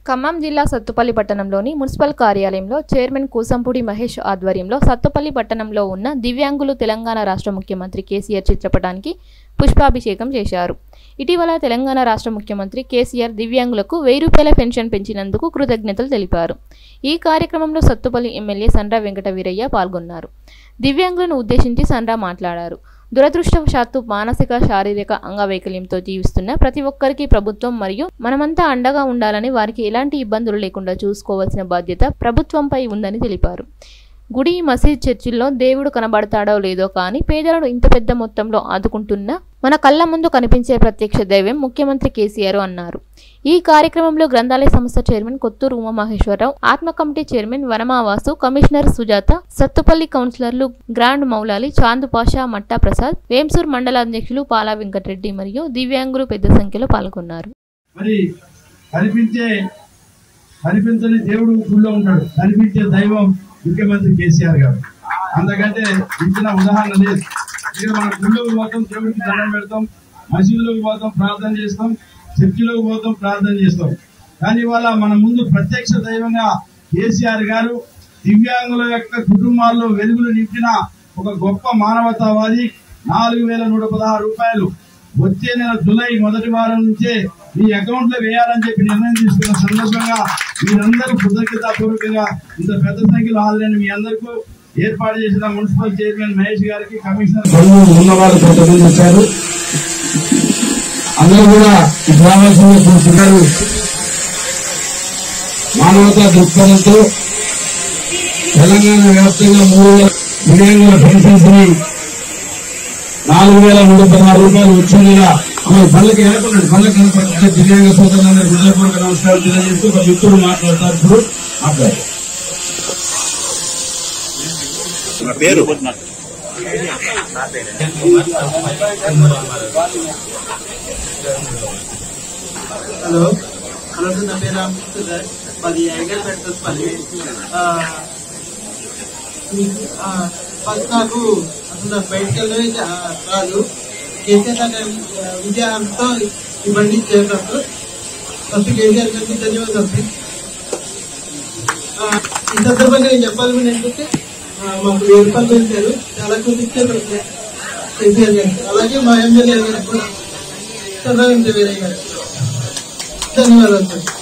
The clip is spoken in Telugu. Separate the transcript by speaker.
Speaker 1: ఖమ్మం జిల్లా సత్తుపల్లి పట్టణంలోని మున్సిపల్ కార్యాలయంలో చైర్మన్ కూసంపూడి మహేష్ ఆధ్వర్యంలో సత్తుపల్లి పట్టణంలో ఉన్న దివ్యాంగులు తెలంగాణ రాష్ట్ర ముఖ్యమంత్రి కేసీఆర్ చిత్రపటానికి పుష్పాభిషేకం చేశారు ఇటీవల తెలంగాణ రాష్ట్ర ముఖ్యమంత్రి కేసీఆర్ దివ్యాంగులకు వెయ్యి రూపాయల పెన్షన్ పెంచినందుకు కృతజ్ఞతలు తెలిపారు ఈ కార్యక్రమంలో సత్తుపల్లి ఎమ్మెల్యే సండ్ర వెంకట వీరయ్య పాల్గొన్నారు దివ్యాంగులను ఉద్దేశించి సండ్ర మాట్లాడారు దురదృష్టవశాత్తు మానసిక శారీరక అంగవైకల్యంతో జీవిస్తున్న ప్రతి ఒక్కరికి ప్రభుత్వం మరియు మనమంతా అండగా ఉండాలని వారికి ఎలాంటి ఇబ్బందులు లేకుండా చూసుకోవాల్సిన బాధ్యత ప్రభుత్వంపై ఉందని తెలిపారు గుడి మసీద్ చర్చిల్లో దేవుడు కనబడతాడో లేదో కానీ పేదలను ఇంత పెద్ద మొత్తంలో ఆదుకుంటున్న మన కళ్ళ ముందు కనిపించే ప్రత్యక్ష దైవం ముఖ్యమంత్రి కేసీఆర్ అన్నారు ఈ కార్యక్రమంలో గ్రంథాలయ సంస్థ chairman Kothuru Umamaheswara Rao ATMA committee chairman Vanama Vasu commissioner Sujatha Sathupalli కౌన్సిలర్లు గ్రాండ్ మౌలాలి చాందు పాషా మట్టా ప్రసాద్ వేంసూర్ మండల అధ్యక్షులు పాలా వెంకటరెడ్డి మరియు దివ్యాంగులు పెద్ద సంఖ్యలో పాల్గొన్నారు
Speaker 2: మరి కనిపించే కనిపించని దేవుడు గుళ్ళో ఉంటాడు కనిపించే దైవం ముఖ్యమంత్రి కేసీఆర్ గారు అందుకంటే ఇచ్చిన ఉదాహరణ లేదు ఇక్కడ మన గుళ్ళోకి పోతాం దేవుడికి దండం పెడతాం మసీదులోకి పోతాం ప్రార్థన చేస్తాం చర్చిలోకి పోతాం ప్రార్థన చేస్తాం కానీ ఇవాళ మన ముందు ప్రత్యక్ష దైవంగా కేసీఆర్ గారు దివ్యాంగుల యొక్క కుటుంబాల్లో వెలుగులు నింపిన ఒక గొప్ప మానవతావాది నాలుగు వేల నూట పదహారు రూపాయలు వచ్చే నెల జూలై మొదటి వారం నుంచే మీ అకౌంట్ లో వేయాలని చెప్పి నిర్ణయం తీసుకున్న సందర్భంగా మీరందరూ కృతజ్ఞతాపూర్వకంగా ఇంత పెద్ద సంఖ్యలో హాజరైన మీ అందరికీ ఏర్పాటు చేసిన మున్సిపల్ చైర్మన్ మహేష్ గారికి కమిషనర్
Speaker 3: బంధువులు ఉన్న వాళ్ళు కొంతమంది వచ్చారు అందరూ కూడా రావాల్సింది చూస్తున్నారు మానవతా దృక్పథంతో తెలంగాణ వ్యాప్తంగా మూడు వేల మిలియన్ల పెన్షన్స్ ని నాలుగు వేల మూడు పదహారు రూపాయలు వచ్చిందిగా ఆమె పళ్ళకి ఏర్పడండి పళ్ళకి ఏర్పడండి దివ్యాంగ సోదరులందరూ హృదయపూర్వక నమస్కారం తెలియజేస్తూ ఒక మిత్రుడు మాట్లాడతారు ఇప్పుడు మాట్లాడారు
Speaker 4: హలో హలో సార్ నా పేరు రామకృష్ణ సార్ పది ఐగల్ పెడతారు పది ఫస్ట్ నాకు అసలు నాకు బయటకు వెళ్ళడమే చా- రాదు కేసీఆర్ గారి విజయంతో ఈ బండి చేసినప్పుడు ఫస్ట్ కేసీఆర్ గారికి ధన్యవాదాలు సార్. ఆ, ఈ సందర్భంగా నేను చెప్పాలని ఏంటంటే ఆ, మాకు వెయ్యి రూపాయలు పెంచారు చాలా కృతజ్ఞతలు కేసీఆర్ గారికి అలాగే మా ఎమ్మెల్యే గారికి కూడా చంద్రబాబు వీరయ్య గారికి ధన్యవాదాలు సార్